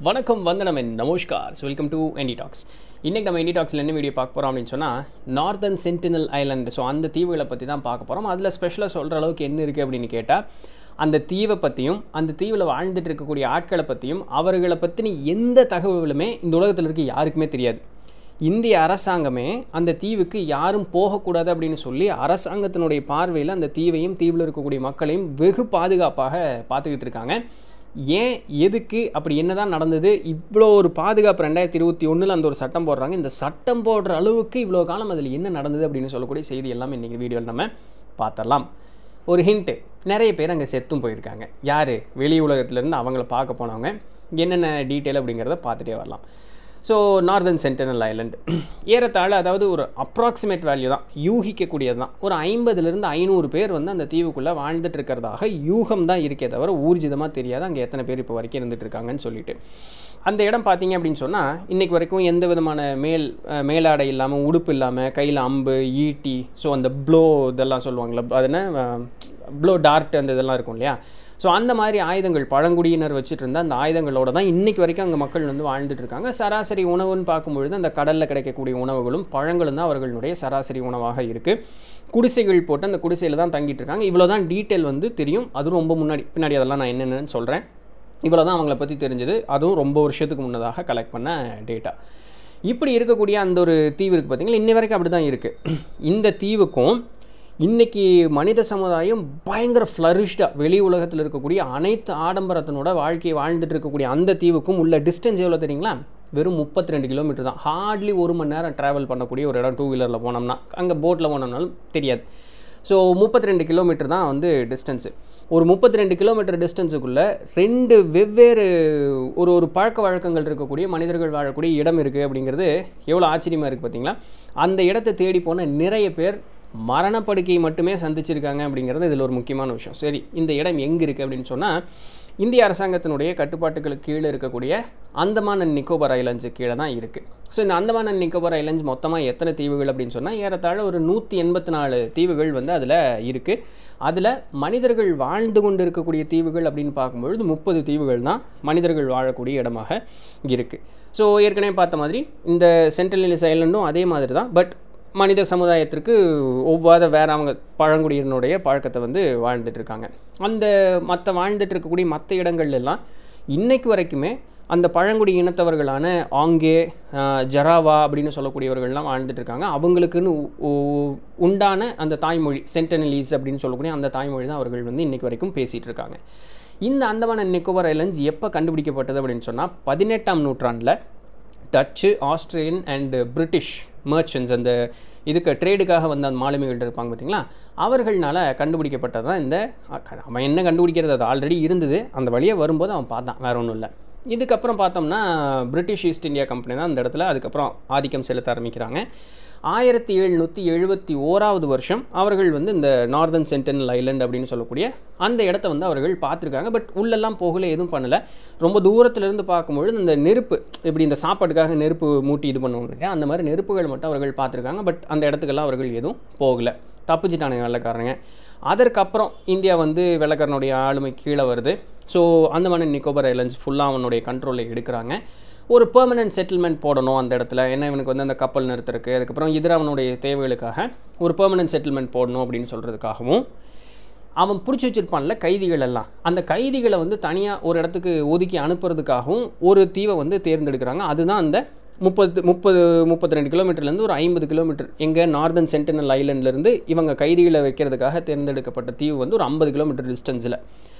வணக்கம் வந்தனம் என் நமஸ்கார் வெல்கம் டு என்டி டாக்ஸ் இன்றைக்கி நம்ம என்டி டாக்ஸில் என்ன வீடியோ பார்க்க போகிறோம் அப்படின்னு சொன்னால் நார்தன் சென்டினல் ஐலாண்டு ஸோ அந்த தீவுகளை பற்றி தான் பார்க்க போகிறோம் அதில் ஸ்பெஷலாக சொல்கிற அளவுக்கு என்ன இருக்குது அப்படின்னு கேட்டால் அந்த தீவை பற்றியும் அந்த தீவில் வாழ்ந்துட்டு இருக்கக்கூடிய ஆட்களை பற்றியும் அவர்களை பற்றின எந்த தகவலுமே இந்த உலகத்தில் இருக்க யாருக்குமே தெரியாது இந்திய அரசாங்கமே அந்த தீவுக்கு யாரும் போகக்கூடாது அப்படின்னு சொல்லி அரசாங்கத்தினுடைய பார்வையில் அந்த தீவையும் தீவில் இருக்கக்கூடிய மக்களையும் வெகு பாதுகாப்பாக பார்த்துக்கிட்டு இருக்காங்க ஏன் எதுக்கு அப்படி என்னதான் நடந்தது இவ்வளோ ஒரு பாதுகாப்பு ரெண்டாயிரத்தி இருபத்தி ஒன்றில் அந்த ஒரு சட்டம் போடுறாங்க இந்த சட்டம் போடுற அளவுக்கு இவ்வளோ காலம் அதில் என்ன நடந்தது அப்படின்னு சொல்லக்கூடிய செய்தி எல்லாம் இன்றைக்கி வீடியோவில் நம்ம பார்த்தரலாம் ஒரு ஹிண்ட்டு நிறைய பேர் அங்கே செத்தும் போயிருக்காங்க யார் வெளி உலகத்துலேருந்து அவங்கள பார்க்க போனவங்க என்னென்ன டீட்டெயில் அப்படிங்கிறத பார்த்துட்டே வரலாம் ஸோ நார்தன் சென்டினல் ஐலண்ட் ஏறத்தாழ அதாவது ஒரு அப்ராக்சிமேட் வேல்யூ தான் யூகிக்கக்கூடியது தான் ஒரு ஐம்பதுலேருந்து ஐநூறு பேர் வந்து அந்த தீவுக்குள்ளே வாழ்ந்துட்டு இருக்கிறதாக யூகம் தான் இருக்கே தவிர ஊர்ஜிதமாக தெரியாது அங்கே எத்தனை பேர் இப்போ வரைக்கும் இருந்துட்டு இருக்காங்கன்னு சொல்லிட்டு அந்த இடம் பார்த்தீங்க அப்படின்னு சொன்னால் இன்றைக்கி வரைக்கும் எந்த விதமான மேல் அஹ், மேலாடை இல்லாமல் உடுப்பு இல்லாமல் கையில் அம்பு ஈட்டி ஸோ அந்த ப்ளோ இதெல்லாம் சொல்லுவாங்கள்ல அது என்ன ப்ளோ டார்ட் அந்த இதெல்லாம் இருக்கும் இல்லையா ஸோ அந்த மாதிரி ஆயுதங்கள் பழங்குடியினர் வச்சுட்டு இருந்த அந்த ஆயுதங்களோட தான் இன்றைக்கி வரைக்கும் அங்கே மக்கள் வந்து வாழ்ந்துட்டு இருக்காங்க சராசரி உணவுன்னு பார்க்கும்பொழுது அந்த கடலில் கிடைக்கக்கூடிய உணவுகளும் பழங்களும் தான் அவர்களுடைய சராசரி உணவாக இருக்குது குடிசைகள் போட்டு அந்த குடிசையில் தான் தங்கிட்டு இருக்காங்க இவ்வளோ தான் டீட்டெயில் வந்து தெரியும் அதுவும் ரொம்ப முன்னாடி பின்னாடி அதெல்லாம் நான் என்னென்னு சொல்கிறேன் இவ்வளோ தான் அவங்கள பற்றி தெரிஞ்சது அதுவும் ரொம்ப வருஷத்துக்கு முன்னதாக கலெக்ட் பண்ண டேட்டா இப்படி இருக்கக்கூடிய அந்த ஒரு தீவு இருக்குது பார்த்தீங்களா இன்னி வரைக்கும் அப்படி தான் இருக்குது இந்த தீவுக்கும் இன்னைக்கு மனித சமுதாயம் பயங்கர ஃப்ளரிஷ்டாக வெளி உலகத்தில் இருக்கக்கூடிய அனைத்து ஆடம்பரத்தினோட வாழ்க்கையை வாழ்ந்துட்டு இருக்கக்கூடிய அந்த தீவுக்கும் உள்ள டிஸ்டன்ஸ் எவ்வளோ தெரியுங்களா வெறும் முப்பத்தி ரெண்டு கிலோமீட்டர் தான் ஹார்ட்லி ஒரு மணி நேரம் ட்ராவல் பண்ணக்கூடிய ஒரு இடம் டூ வீலரில் போனோம்னா அங்கே போட்டில் போனோம்னாலும் தெரியாது ஸோ முப்பத்தி ரெண்டு கிலோமீட்டர் தான் வந்து டிஸ்டன்ஸு ஒரு முப்பத்தி ரெண்டு கிலோமீட்டர் டிஸ்டன்ஸுக்குள்ளே ரெண்டு வெவ்வேறு ஒரு ஒரு பழக்க வழக்கங்கள் இருக்கக்கூடிய மனிதர்கள் வாழக்கூடிய இடம் இருக்குது அப்படிங்கிறது எவ்வளோ ஆச்சரியமாக இருக்குது பார்த்தீங்களா அந்த இடத்தை தேடி போன நிறைய பேர் மரணப்படுக்கையை மட்டுமே சந்திச்சிருக்காங்க அப்படிங்கிறது இதில் ஒரு முக்கியமான விஷயம் சரி இந்த இடம் எங்கே இருக்குது அப்படின்னு சொன்னால் இந்திய அரசாங்கத்தினுடைய கட்டுப்பாட்டுகளுக்கு கீழே இருக்கக்கூடிய அந்தமான் அண்ட் நிக்கோபார் ஐலண்ட்ஸு கீழே தான் இருக்குது ஸோ இந்த அந்தமான் அண்ட் நிக்கோபார் ஐலண்ட்ஸ் மொத்தமாக எத்தனை தீவுகள் அப்படின்னு சொன்னால் ஏறத்தாழ ஒரு நூற்றி எண்பத்தி நாலு தீவுகள் வந்து அதில் இருக்குது அதில் மனிதர்கள் வாழ்ந்து கொண்டு இருக்கக்கூடிய தீவுகள் அப்படின்னு பார்க்கும்பொழுது முப்பது தீவுகள் தான் மனிதர்கள் வாழக்கூடிய இடமாக இருக்குது ஸோ ஏற்கனவே பார்த்த மாதிரி இந்த சென்ட்ரல் ஐலண்டும் அதே மாதிரி தான் பட் மனித சமுதாயத்திற்கு ஒவ்வாத வேற அவங்க பழங்குடியினுடைய பழக்கத்தை வந்து வாழ்ந்துட்டு இருக்காங்க அந்த மற்ற வாழ்ந்துட்டு இருக்கக்கூடிய மற்ற இடங்கள்ல எல்லாம் இன்னைக்கு வரைக்குமே அந்த பழங்குடி இனத்தவர்களான ஆங்கே ஆஹ், ஜராவா அப்படின்னு சொல்லக்கூடியவர்கள்லாம் வாழ்ந்துட்டு இருக்காங்க அவங்களுக்குன்னு உ- உ- உண்டான அந்த தாய்மொழி சென்டனலீஸ் அப்படின்னு சொல்லக்கூடிய அந்த தாய்மொழி தான் அவர்கள் வந்து இன்னைக்கு வரைக்கும் பேசிகிட்டு இருக்காங்க இந்த அந்தமான் அண்ட் நிக்கோபார் ஐலண்ட்ஸ் எப்போ கண்டுபிடிக்கப்பட்டது அப்படின்னு சொன்னால் பதினெட்டாம் நூற்றாண்டில் Dutch Australian and British merchants அந்த இதுக்கு ட்ரேடுக்காக வந்த அந்த மாலுமிகள் இருப்பாங்க பார்த்தீங்களா அவர்கள்னால கண்டுபிடிக்கப்பட்டது தான் இந்த அ- அவன் என்ன கண்டுபிடிக்கிறது அது ஆல்ரெடி இருந்தது அந்த வழியாக வரும்போது அவன் பார்த்தான் வேற ஒன்றும் இல்லை இதுக்கப்புறம் பார்த்தோம்னா பிரிட்டிஷ் ஈஸ்ட் இந்தியா கம்பெனி தான் அந்த இடத்துல அதுக்கப்புறம் ஆதிக்கம் செலுத்த ஆரம்பிக்கிறாங்க ஆயிரத்தி எழுநூற்றி எழுபத்தி ஓராவது வருஷம் அவர்கள் வந்து இந்த நார்தன் சென்டினல் ஐலண்ட் அப்படின்னு சொல்லக்கூடிய அந்த இடத்த வந்து அவர்கள் பார்த்துருக்காங்க பட் உள்ளெல்லாம் போகல எதுவும் பண்ணலை ரொம்ப தூரத்துல இருந்து பார்க்கும்பொழுது இந்த நெருப்பு இப்படி இந்த சாப்பாட்டுக்காக நெருப்பு மூட்டி இது பண்ணுவாங்க இல்லையா அந்த மாதிரி நெருப்புகள் மட்டும் அவர்கள் பார்த்துருக்காங்க பட் அந்த இடத்துக்கெல்லாம் அவர்கள் எதுவும் போகலை தப்பிச்சிட்டானுங்க வெள்ளைக்காரங்க அதற்கப்புறம் இந்தியா வந்து வெள்ளைக்காரனுடைய ஆளுமை கீழே வருது ஸோ அந்தமான நிக்கோபர் ஐலண்ட்ஸ் ஃபுல்லாக அவனுடைய கண்ட்ரோலில் எடுக்கிறாங்க ஒரு பெர்மனன்ட் செட்டில்மெண்ட் போடணும் அந்த இடத்துல ஏன்னா இவனுக்கு வந்து அந்த கப்பல் நிறுத்துறதுக்கு அதுக்கப்புறம் இதர அவனுடைய தேவைகளுக்காக ஒரு பெர்மனன்ட் செட்டில்மெண்ட் போடணும் அப்படின்னு சொல்கிறதுக்காகவும் அவன் பிடிச்சி வச்சிருப்பான்ல கைதிகள் எல்லாம் அந்த கைதிகளை வந்து தனியாக ஒரு இடத்துக்கு ஒதுக்கி அனுப்புறதுக்காகவும் ஒரு தீவை வந்து தேர்ந்தெடுக்கிறாங்க அதுதான் அந்த முப்பது முப்பது முப்பத்தி ரெண்டு கிலோமீட்டர்லேருந்து ஒரு ஐம்பது கிலோமீட்டர் எங்கே நார்தன் சென்டினல் ஐலண்ட்லேருந்து இவங்க கைதிகளை வைக்கிறதுக்காக தேர்ந்தெடுக்கப்பட்ட தீவு வந்து ஒரு ஐம்பது கிலோமீட்டர் டிஸ்டன்ஸில்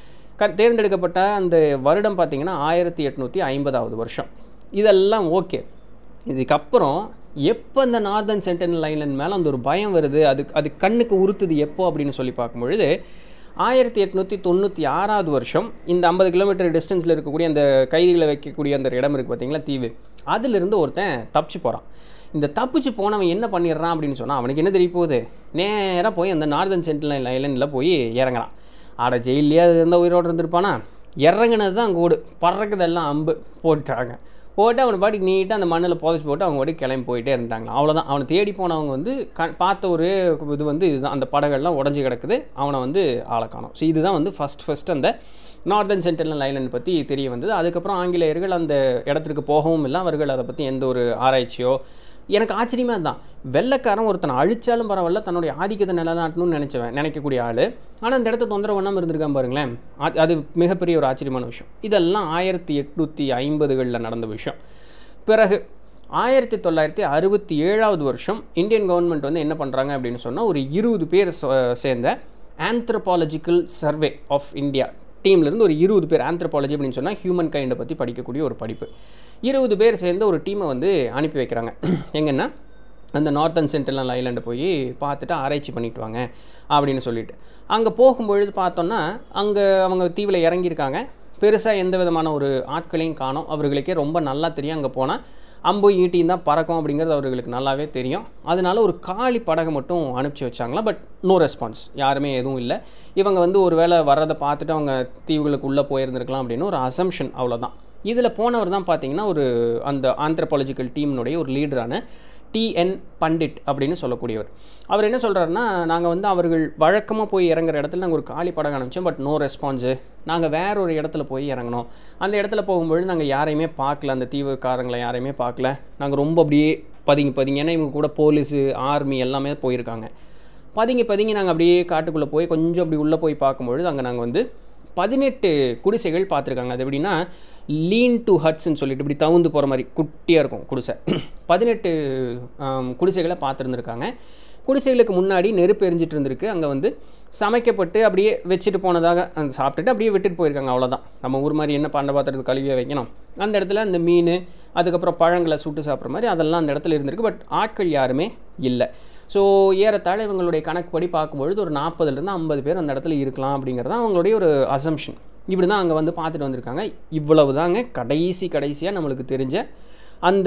க தேர்ந்தெடுக்கப்பட்ட அந்த வருடம் பார்த்திங்கன்னா ஆயிரத்தி எட்நூற்றி ஐம்பதாவது வருஷம் இதெல்லாம் ஓகே இதுக்கப்புறம் எப்போ இந்த நார்தன் சென்டினல் ஐலண்ட் மேலே அந்த ஒரு பயம் வருது அது அது கண்ணுக்கு உறுத்துது எப்போ அப்படின்னு சொல்லி பார்க்கும்பொழுது ஆயிரத்தி எட்நூற்றி தொண்ணூற்றி ஆறாவது வருஷம் இந்த ஐம்பது கிலோமீட்டர் டிஸ்டன்ஸில் இருக்கக்கூடிய அந்த கைதிகளை வைக்கக்கூடிய அந்த இடம் இருக்குது பார்த்தீங்களா தீவு அதிலிருந்து ஒருத்தன் தப்பிச்சு போகிறான் இந்த தப்பிச்சு போனவன் என்ன பண்ணிடுறான் அப்படின்னு சொன்னால் அவனுக்கு என்ன தெரிய போகுது நேராக போய் அந்த நார்தன் சென்டினல் ஐலண்டில் போய் இறங்குறான் ஆட ஜெயிலே அது இருந்தால் உயிரோடு இருந்திருப்பானா இறங்குனது தான் கூடு பறக்குதெல்லாம் அம்பு போட்டாங்க போட்டு அவனை பாட்டுக்கு நீட்டாக அந்த மண்ணில் புதைச்சி போட்டு அவங்க பாட்டுக்கு கிளம்பி போயிட்டே இருந்தாங்க அவ்வளோதான் அவனை தேடி போனவங்க வந்து க பார்த்த ஒரு இது வந்து இதுதான் அந்த படகெல்லாம் உடஞ்சி கிடக்குது அவனை வந்து ஆளை காணோம் ஸோ இதுதான் வந்து ஃபஸ்ட் ஃபஸ்ட் அந்த நார்தன் சென்டினல் ஐலண்ட் பற்றி தெரிய வந்தது அதுக்கப்புறம் ஆங்கிலேயர்கள் அந்த இடத்திற்கு போகவும் இல்லை அவர்கள் அதை பற்றி எந்த ஒரு ஆராய்ச்சியோ எனக்கு ஆச்சரியமாக தான் வெள்ளைக்காரன் ஒருத்தனை அழிச்சாலும் பரவாயில்ல தன்னுடைய ஆதிக்கத்தை நிலநாட்டணும்னு நினச்சவன் நினைக்கக்கூடிய ஆள் ஆனால் அந்த இடத்த தொந்தரவு பண்ணாமல் இருந்திருக்கான் பாருங்களேன் அது- அது மிகப்பெரிய ஒரு ஆச்சரியமான விஷயம் இதெல்லாம் ஆயிரத்தி எட்நூற்றி ஐம்பதுகளில் நடந்த விஷயம் பிறகு ஆயிரத்தி தொள்ளாயிரத்தி அறுபத்தி ஏழாவது வருஷம் இந்தியன் கவர்மெண்ட் வந்து என்ன பண்ணுறாங்க அப்படின்னு சொன்னால் ஒரு இருபது பேர் ச- சேர்ந்த ஆந்த்ரோபாலஜிக்கல் சர்வே ஆஃப் இந்தியா டீம்லேருந்து ஒரு இருபது பேர் ஆந்த்ரோபாலஜி அப்படின்னு சொன்னால் ஹியூமன் கைண்டை பற்றி படிக்கக்கூடிய ஒரு படிப்பு இருபது பேர் சேர்ந்து ஒரு டீமை வந்து அனுப்பி வைக்கிறாங்க எங்கன்னா அந்த நார்த்தன் சென்ட்ரல் ஐலாண்டு போய் பார்த்துட்டு ஆராய்ச்சி பண்ணிட்டு வாங்க அப்படின்னு சொல்லிட்டு அங்கே போகும்பொழுது பார்த்தோன்னா அங்கே அவங்க தீவில் இறங்கியிருக்காங்க பெருசாக எந்த விதமான ஒரு ஆட்களையும் காணோம் அவர்களுக்கே ரொம்ப நல்லா தெரியும் அங்கே போனால் அம்பு ஈட்டியும் தான் பறக்கும் அப்படிங்கிறது அவர்களுக்கு நல்லாவே தெரியும் அதனால ஒரு காலி படகை மட்டும் அனுப்பிச்சி வச்சாங்களா பட் நோ ரெஸ்பான்ஸ் யாருமே எதுவும் இல்லை இவங்க வந்து ஒரு வேளை வர்றதை பார்த்துட்டு அவங்க தீவுகளுக்கு உள்ளே போயிருந்திருக்கலாம் அப்படின்னு ஒரு அசம்ஷன் அவ்வளோதான் இதில் போனவர் தான் பார்த்தீங்கன்னா ஒரு அந்த ஆந்த்ரபாலஜிக்கல் டீம்னுடைய ஒரு லீடரான டிஎன் பண்டிட் அப்படின்னு சொல்லக்கூடியவர் அவர் என்ன சொல்கிறாருன்னா நாங்கள் வந்து அவர்கள் வழக்கமாக போய் இறங்குற இடத்துல நாங்கள் ஒரு காலி படம் அனுப்பிச்சோம் பட் நோ ரெஸ்பான்ஸு நாங்கள் வேற ஒரு இடத்துல போய் இறங்கினோம் அந்த இடத்துல போகும்பொழுது நாங்கள் யாரையுமே பார்க்கல அந்த தீவுக்காரங்களை யாரையுமே பார்க்கல நாங்கள் ரொம்ப அப்படியே பதுங்கி பதுங்கி ஏன்னா இவங்க கூட போலீஸு ஆர்மி எல்லாமே போயிருக்காங்க பதுங்கி பதுங்கி நாங்கள் அப்படியே காட்டுக்குள்ளே போய் கொஞ்சம் அப்படி உள்ளே போய் பார்க்கும்பொழுது அங்கே நாங்கள் வந்து பதினெட்டு குடிசைகள் பார்த்துருக்காங்க அது எப்படின்னா லீன் டு ஹட்ஸ்ன்னு சொல்லிட்டு இப்படி தவுந்து போகிற மாதிரி குட்டியாக இருக்கும் குடிசை பதினெட்டு ஆம், குடிசைகளை பார்த்துருந்துருக்காங்க குடிசைகளுக்கு முன்னாடி நெருப்பு எரிஞ்சிட்டு இருந்திருக்கு அங்கே வந்து சமைக்கப்பட்டு அப்படியே வச்சுட்டு போனதாக அந்த சாப்பிட்டுட்டு அப்படியே விட்டுட்டு போயிருக்காங்க அவ்வளோதான் நம்ம ஊர் மாதிரி என்ன பண்ட பாத்திரத்து கழுவியாக வைக்கணும் அந்த இடத்துல அந்த மீன் அதுக்கப்புறம் பழங்களை சுட்டு சாப்பிட்ற மாதிரி அதெல்லாம் அந்த இடத்துல இருந்திருக்கு பட் ஆட்கள் யாருமே இல்லை ஸோ ஏறத்தாழ இவங்களுடைய கணக்குப்படி பார்க்கும்பொழுது ஒரு நாற்பதுலேருந்து ஐம்பது பேர் அந்த இடத்துல இருக்கலாம் அப்படிங்கிறது தான் அவங்களுடைய ஒரு அசம்ஷன் இப்படி தான் அங்கே வந்து பார்த்துட்டு வந்திருக்காங்க இவ்வளவு தாங்க கடைசி கடைசியாக நம்மளுக்கு தெரிஞ்ச அந்த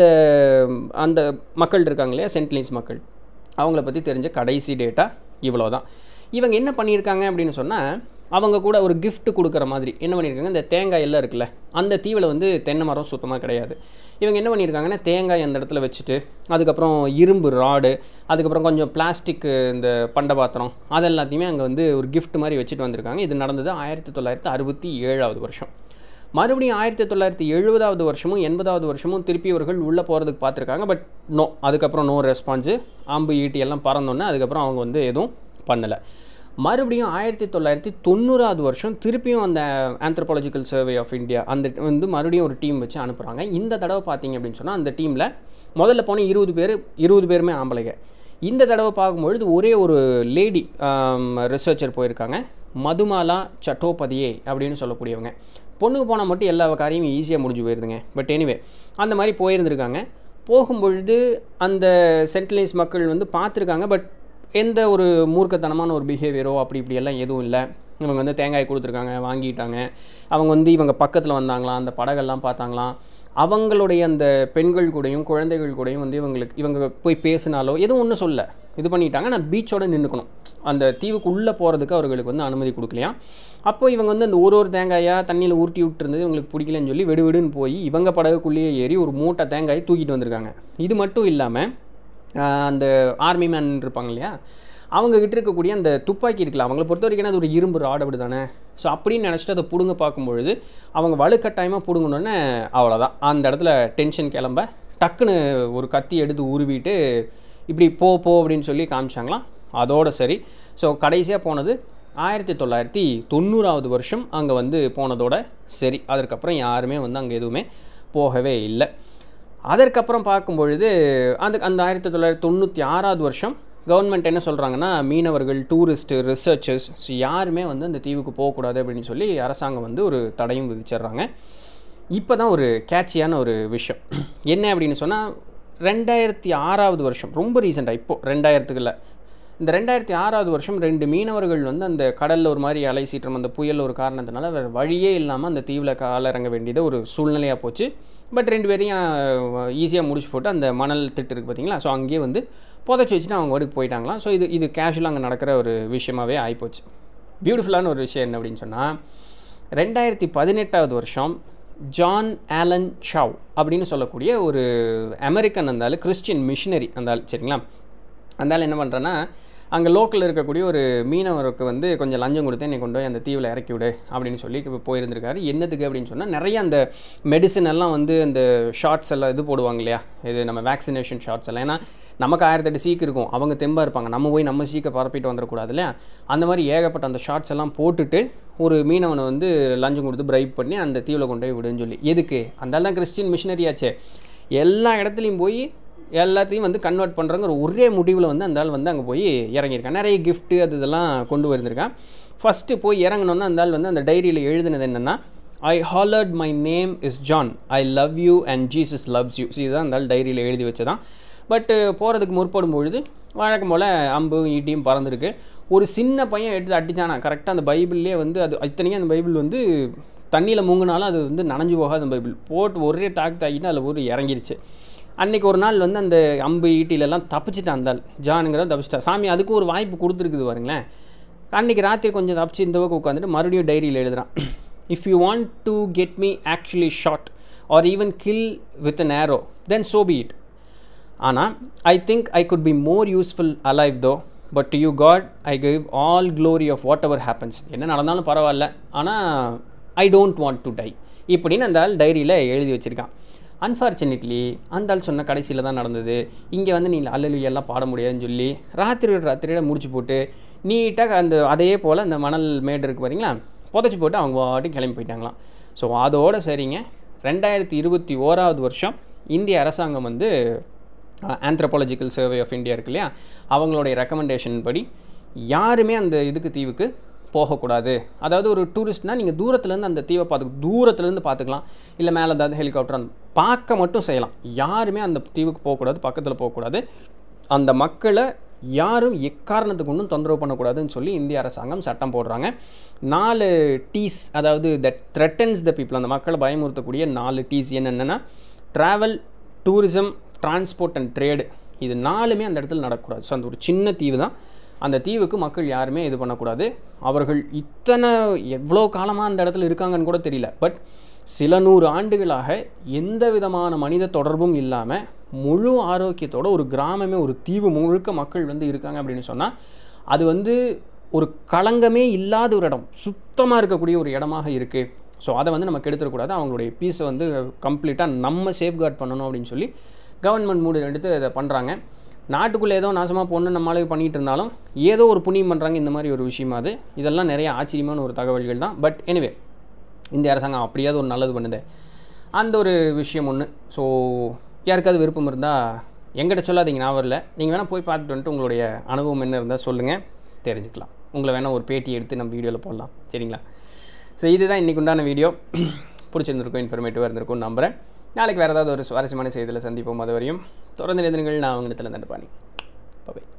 அந்த மக்கள் இருக்காங்க இல்லையா சென்ட்லின்ஸ் மக்கள் அவங்கள பற்றி தெரிஞ்ச கடைசி டேட்டா இவ்வளோ தான் இவங்க என்ன பண்ணியிருக்காங்க அப்படின்னு சொன்னால் அவங்க கூட ஒரு gift கொடுக்குற மாதிரி என்ன பண்ணியிருக்காங்க இந்த தேங்காய் எல்லாம் இருக்குல்ல அந்த தீவில் வந்து தென்னை மரம் சுத்தமாக கிடையாது இவங்க என்ன பண்ணியிருக்காங்கன்னா தேங்காய் அந்த இடத்துல வச்சுட்டு அதுக்கப்புறம் இரும்பு ராடு அதுக்கப்புறம் கொஞ்சம் பிளாஸ்டிக் இந்த பண்டபாத்திரம் அது எல்லாத்தையுமே அங்கே வந்து ஒரு gift மாதிரி வச்சுட்டு வந்திருக்காங்க இது நடந்தது ஆயிரத்தி தொள்ளாயிரத்தி அறுபத்தி ஏழாவது வருஷம் மறுபடியும் ஆயிரத்தி தொள்ளாயிரத்தி எழுபதாவது வருஷமும் எண்பதாவது வருஷமும் திருப்பி இவர்கள் உள்ளே போகிறதுக்கு பார்த்துருக்காங்க பட் நோ அதுக்கப்புறம் நோ ரெஸ்பான்ஸு அம்பு ஈட்டி எல்லாம் பறந்தோன்னே அதுக்கப்புறம் அவங்க வந்து எதுவும் பண்ணலை மறுபடியும் ஆயிரத்தி தொள்ளாயிரத்தி தொண்ணூறாவது வருஷம் திருப்பியும் அந்த ஆந்த்ரோபாலஜிக்கல் சர்வே ஆஃப் இந்தியா அந்த வந்து மறுபடியும் ஒரு டீம் வச்சு அனுப்புகிறாங்க இந்த தடவை பார்த்தீங்க அப்படின்னு சொன்னால் அந்த டீமில் முதல்ல போன இருபது பேர் இருபது பேருமே ஆம்பளைங்க இந்த தடவை பார்க்கும்பொழுது ஒரே ஒரு லேடி ரிசர்ச்சர் போயிருக்காங்க மதுமாலா சட்டோபதியே அப்படின்னு சொல்லக்கூடியவங்க பொண்ணுக்கு போனால் மட்டும் எல்லா காரியமும் ஈஸியாக முடிஞ்சு போயிருதுங்க பட் எனிவே அந்த மாதிரி போயிருந்திருக்காங்க போகும்பொழுது அந்த சென்ட்ரலைஸ் மக்கள் வந்து பார்த்துருக்காங்க பட் எந்த ஒரு மூர்க்கத்தனமான ஒரு பிஹேவியரோ அப்படி இப்படி எல்லாம் எதுவும் இல்லை இவங்க வந்து தேங்காய் கொடுத்துருக்காங்க வாங்கிட்டாங்க அவங்க வந்து இவங்க பக்கத்தில் வந்தாங்களாம் அந்த படகெல்லாம் பார்த்தாங்களாம் அவங்களுடைய அந்த பெண்கள் கூடயும் குழந்தைகள் கூடயும் வந்து இவங்களுக்கு இவங்க போய் பேசினாலோ எதுவும் ஒன்றும் சொல்ல இது பண்ணிட்டாங்க நான் பீச்சோட நின்றுக்கணும் அந்த தீவுக்கு உள்ளே போகிறதுக்கு அவர்களுக்கு வந்து அனுமதி கொடுக்கலையாம் அப்போ இவங்க வந்து அந்த ஒரு ஒரு தேங்காயாக தண்ணியில் உருட்டி விட்டுருந்தது இவங்களுக்கு பிடிக்கலன்னு சொல்லி வெடுவெடுன்னு போய் இவங்க படகுக்குள்ளேயே ஏறி ஒரு மூட்டை தேங்காய் தூக்கிட்டு வந்திருக்காங்க இது மட்டும் இல்லாமல் ஆஹ் அந்த ஆர்மி மேன் இருப்பாங்க இல்லையா அவங்க கிட்ட இருக்கக்கூடிய அந்த துப்பாக்கி இருக்குல்ல அவங்கள பொறுத்த வரைக்கும் அது ஒரு இரும்பு ராட் அப்படி தானே ஸோ அப்படின்னு நினச்சிட்டு அதை பிடுங்க பார்க்கும்பொழுது அவங்க வலுக்கட்டாயமாக பிடுங்கணுன்னே அவ்வளோதான் அந்த இடத்துல டென்ஷன் கிளம்ப டக்குன்னு ஒரு கத்தி எடுத்து உருவிட்டு இப்படி போ போ அப்படின்னு சொல்லி காமிச்சாங்களாம் அதோட சரி ஸோ கடைசியாக போனது ஆயிரத்தி தொள்ளாயிரத்தி தொண்ணூறாவது வருஷம் அங்கே வந்து போனதோட சரி அதற்கப்புறம் யாருமே வந்து அங்கே எதுவுமே போகவே இல்லை அதற்கப்புறம் பார்க்கும் பொழுது அந்த அந்த ஆயிரத்தி தொள்ளாயிரத்தி தொண்ணூற்றி ஆறாவது வருஷம் கவர்மெண்ட் என்ன சொல்கிறாங்கன்னா மீனவர்கள் டூரிஸ்ட்டு ரிசர்ச்சர்ஸ் ஸோ யாருமே வந்து அந்த தீவுக்கு போகக்கூடாது அப்படின்னு சொல்லி அரசாங்கம் வந்து ஒரு தடையும் விதிச்சிடுறாங்க இப்போ தான் ஒரு கேட்சியான ஒரு விஷயம் என்ன அப்படின்னு சொன்னால் ரெண்டாயிரத்தி ஆறாவது வருஷம் ரொம்ப ரீசெண்டாக இப்போது ரெண்டாயிரத்துக்குள்ள இந்த ரெண்டாயிரத்தி ஆறாவது வருஷம் ரெண்டு மீனவர்கள் வந்து அந்த கடலில் ஒரு மாதிரி அலை சீற்றம் அந்த புயல் ஒரு காரணத்தினால வேறு வழியே இல்லாமல் அந்த தீவில் கால இறங்க வேண்டியது ஒரு சூழ்நிலையாக போச்சு பட் ரெண்டு பேரையும் ஈஸியாக முடிச்சு போட்டு அந்த மணல் திட்டு இருக்குது பார்த்தீங்களா ஸோ அங்கேயே வந்து புதைச்சி வச்சுட்டு அவங்க வீட்டுக்கு போயிட்டாங்களாம் ஸோ இது இது கேஷுவலாக அங்கே நடக்கிற ஒரு விஷயமாகவே ஆகிப்போச்சு பியூட்டிஃபுல்லான ஒரு விஷயம் என்ன அப்படின்னு சொன்னால் ரெண்டாயிரத்தி பதினெட்டாவது வருஷம் ஜான் ஆலன் சவ் அப்படின்னு சொல்லக்கூடிய ஒரு அமெரிக்கன் அந்த ஆள் கிறிஸ்டியன் மிஷினரி அந்த ஆள் சரிங்களா அந்த ஆள் என்ன பண்ணுறேன்னா அங்கே லோக்கலில் இருக்கக்கூடிய ஒரு மீனவருக்கு வந்து கொஞ்சம் லஞ்சம் கொடுத்து என்னை கொண்டு போய் அந்த தீவில் இறக்கி விடு அப்படின்னு சொல்லி இப்போ போயிருந்திருக்காரு என்னத்துக்கு அப்படின்னு சொன்னால் நிறைய அந்த மெடிசன் எல்லாம் வந்து அந்த ஷார்ட்ஸ் எல்லாம் இது போடுவாங்க இல்லையா இது நம்ம வேக்சினேஷன் ஷார்ட்ஸ் எல்லாம் ஏன்னா நமக்கு ஆயிரத்தெட்டு சீக்கு இருக்கும் அவங்க தெம்பாக இருப்பாங்க நம்ம போய் நம்ம சீக்கை பரப்பிட்டு வந்துடக்கூடாது இல்லையா அந்த மாதிரி ஏகப்பட்ட அந்த ஷார்ட்ஸ் எல்லாம் போட்டுட்டு ஒரு மீனவனை வந்து லஞ்சம் கொடுத்து பிரைப் பண்ணி அந்த தீவில் கொண்டு போய் விடுன்னு சொல்லி எதுக்கு அந்த தான் கிறிஸ்டின் மிஷினரி ஆச்சே எல்லா இடத்துலையும் போய் எல்லாத்தையும் வந்து கன்வெர்ட் பண்ணுறங்கிற ஒரே முடிவில் வந்து அந்த ஆள் வந்து அங்கே போய் இறங்கியிருக்கான் நிறைய கிஃப்ட்டு அது இதெல்லாம் கொண்டு வந்திருக்கான் ஃபஸ்ட்டு போய் இறங்கணுன்னா அந்த ஆள் வந்து அந்த டைரியில் எழுதினது என்னென்னா I hollered my name is John I love you and Jesus loves you இதுதான் அந்த ஆள் டைரியில் எழுதி வச்சதான் பட்டு போகிறதுக்கு முற்படும் பொழுது வழக்கம் போல் அம்பு ஈட்டியும் பறந்துருக்கு ஒரு சின்ன பையன் எடுத்து அடித்தானா கரெக்டாக அந்த பைபிள்லேயே வந்து அது இத்தனைக்கும் அந்த பைபிள் வந்து தண்ணியில் மூங்கினாலும் அது வந்து நனைஞ்சு போகாத அந்த பைபிள் போட்டு ஒரே தாக்கு தாக்கிட்டு அதில் ஒரு இறங்கிருச்சு அன்றைக்கி ஒரு நாள் வந்து அந்த அம்பு ஈட்டிலெல்லாம் தப்பிச்சிட்டான் அந்த ஆள் ஜானுங்கிறத தப்பிச்சிட்டா சாமி அதுக்கும் ஒரு வாய்ப்பு கொடுத்துருக்குது பாருங்களேன் அன்றைக்கி ராத்திரி கொஞ்சம் தப்பிச்சு இந்த பக்கம் உட்காந்துட்டு மறுபடியும் டைரியில் எழுதுறான் if you want to get me actually shot or even kill with an arrow then so be it ஆனால் I think I could be more useful alive though but to you God I give all glory of whatever happens என்ன நடந்தாலும் பரவாயில்ல ஆனால் I don't want to die இப்படின்னு அந்த ஆள் டைரியில் எழுதி வச்சுருக்கான் அன்ஃபார்ச்சுனேட்லி அந்த ஆள் சொன்ன கடைசியில் தான் நடந்தது இங்கே வந்து நீ அல்லலு எல்லாம் பாட முடியாதுன்னு சொல்லி ராத்திரி ராத்திரியோட முடிச்சு போட்டு நீட்டாக அந்த அதே போல் அந்த மணல் மேடு இருக்குது பாருங்களா புதைச்சி போட்டு அவங்க பாட்டு கிளம்பி போயிட்டாங்களாம் ஸோ அதோட சரிங்க ரெண்டாயிரத்தி இருபத்தி ஓராவது வருஷம் இந்திய அரசாங்கம் வந்து ஆந்த்ரோபாலஜிக்கல் சர்வே ஆஃப் இந்தியா இருக்கு இல்லையா அவங்களுடைய ரெக்கமெண்டேஷன் படி யாருமே அந்த இதுக்கு தீவுக்கு போகக்கூடாது அதாவது ஒரு டூரிஸ்ட்னால் நீங்கள் தூரத்துலேருந்து அந்த தீவை பார்த்து தூரத்துலேருந்து பார்த்துக்கலாம் இல்லை மேலே ஏதாவது ஹெலிகாப்டர் அந்த பார்க்க மட்டும் செய்யலாம் யாருமே அந்த தீவுக்கு போகக்கூடாது பக்கத்தில் போகக்கூடாது அந்த மக்களை யாரும் எக்காரணத்துக்கு ஒன்றும் தொந்தரவு பண்ணக்கூடாதுன்னு சொல்லி இந்திய அரசாங்கம் சட்டம் போடுறாங்க நாலு டீஸ் அதாவது தட் த்ரெட்டன்ஸ் த பீப்புள் அந்த மக்களை பயமுறுத்தக்கூடிய நாலு டீஸ் என்னென்னா travel tourism transport and trade இது நாலுமே அந்த இடத்துல நடக்கக்கூடாது ஸோ அந்த ஒரு சின்ன தீவு தான் அந்த தீவுக்கு மக்கள் யாருமே இது பண்ணக்கூடாது அவர்கள் இத்தனை எவ்வளோ காலமாக அந்த இடத்துல இருக்காங்கன்னு கூட தெரியல பட் சில நூறு ஆண்டுகளாக எந்த விதமான மனித தொடர்பும் இல்லாமல் முழு ஆரோக்கியத்தோட ஒரு கிராமமே ஒரு தீவு முழுக்க மக்கள் வந்து இருக்காங்க அப்படின்னு சொன்னால் அது வந்து ஒரு களங்கமே இல்லாத ஒரு இடம் சுத்தமாக இருக்கக்கூடிய ஒரு இடமாக இருக்குது ஸோ அதை வந்து நம்ம கெடுத்துடக்கூடாது அவங்களுடைய பீஸை வந்து கம்ப்ளீட்டாக நம்ம சேஃப்கார்ட் பண்ணணும் அப்படின்னு சொல்லி கவர்மெண்ட் மூடு எடுத்து இதை பண்ணுறாங்க நாட்டுக்குள்ளே ஏதோ நாசமாக பொண்ணு நம்மளாலே பண்ணிகிட்டு இருந்தாலும் ஏதோ ஒரு புண்ணியம் பண்ணுறாங்க இந்த மாதிரி ஒரு விஷயமா அது இதெல்லாம் நிறைய ஆச்சரியமான ஒரு தகவல்கள் தான் பட் எனிவே இந்திய அரசாங்கம் அப்படியாவது ஒரு நல்லது பண்ணுது அந்த ஒரு விஷயம் ஒன்று ஸோ யாருக்காவது விருப்பம் இருந்தால் எங்கிட்ட சொல்லாதீங்க நான் வரல நீங்கள் வேணால் போய் பார்த்துட்டு வந்துட்டு உங்களுடைய அனுபவம் என்ன இருந்தால் சொல்லுங்கள் தெரிஞ்சுக்கலாம் உங்களை வேணால் ஒரு பேட்டி எடுத்து நம்ம வீடியோவில் போடலாம் சரிங்களா ஸோ இதுதான் இன்றைக்கு உண்டான வீடியோ பிடிச்சிருந்திருக்கும் இன்ஃபர்மேட்டிவாக இருந்திருக்கும் நம்புகிறேன் நாளைக்கு வேறு ஏதாவது ஒரு சுவாரஸ்யமான செய்தியில் சந்திப்போம் அது வரையும் தொடர்ந்து நிதினங்கள் நான் அவங்களிடத்தில் தண்டபாணி பாய்